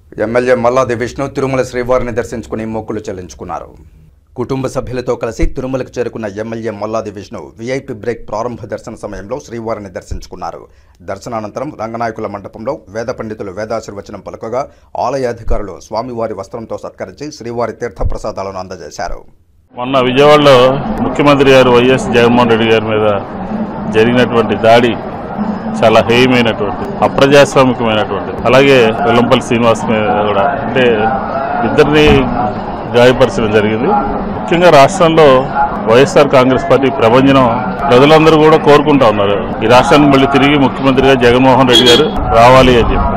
MLA Malladi Vishnu Tirumala శ్రీవారిని దర్శించుకుని మొక్కులు చెల్లించుకున్నారు కుటుంబ సభ్యులతో కలిసి తిరుమలకు చేరుకున్న MLA Malladi Vishnu VIP break ప్రారంభ దర్శన సమయంలో శ్రీవారిని దర్శించుకున్నారు దర్శనానంతరం రంగనాయకుల మండపంలో వేద పండితులు వేదాశీర్వచనం పలుకగా ఆలయ అధికారులు స్వామివారి వస్త్రంతో సత్కరించి శ్రీవారి తీర్థప్రసాదాలను అందజేశారు మొన్న విజయవాడలో ముఖ్యమంత్రి గారు వైఎస్ జగన్మోహన్ రెడ్డి గారి మీద జరిగినటువంటి దాడి చాలా హేయమైనటువంటి అప్రజాస్వామికమైనటువంటి అలాగే వెల్లంపల్లి శ్రీనివాస్ మీద కూడా అంటే ఇద్దరిని గాయపరచడం జరిగింది ముఖ్యంగా రాష్ట్రంలో వైఎస్ఆర్ కాంగ్రెస్ పార్టీ ప్రభంజనం ప్రజలందరూ కూడా కోరుకుంటా ఉన్నారు ఈ రాష్ట్రానికి మళ్ళీ తిరిగి ముఖ్యమంత్రిగా జగన్మోహన్ రెడ్డి గారు రావాలి అని చెప్పి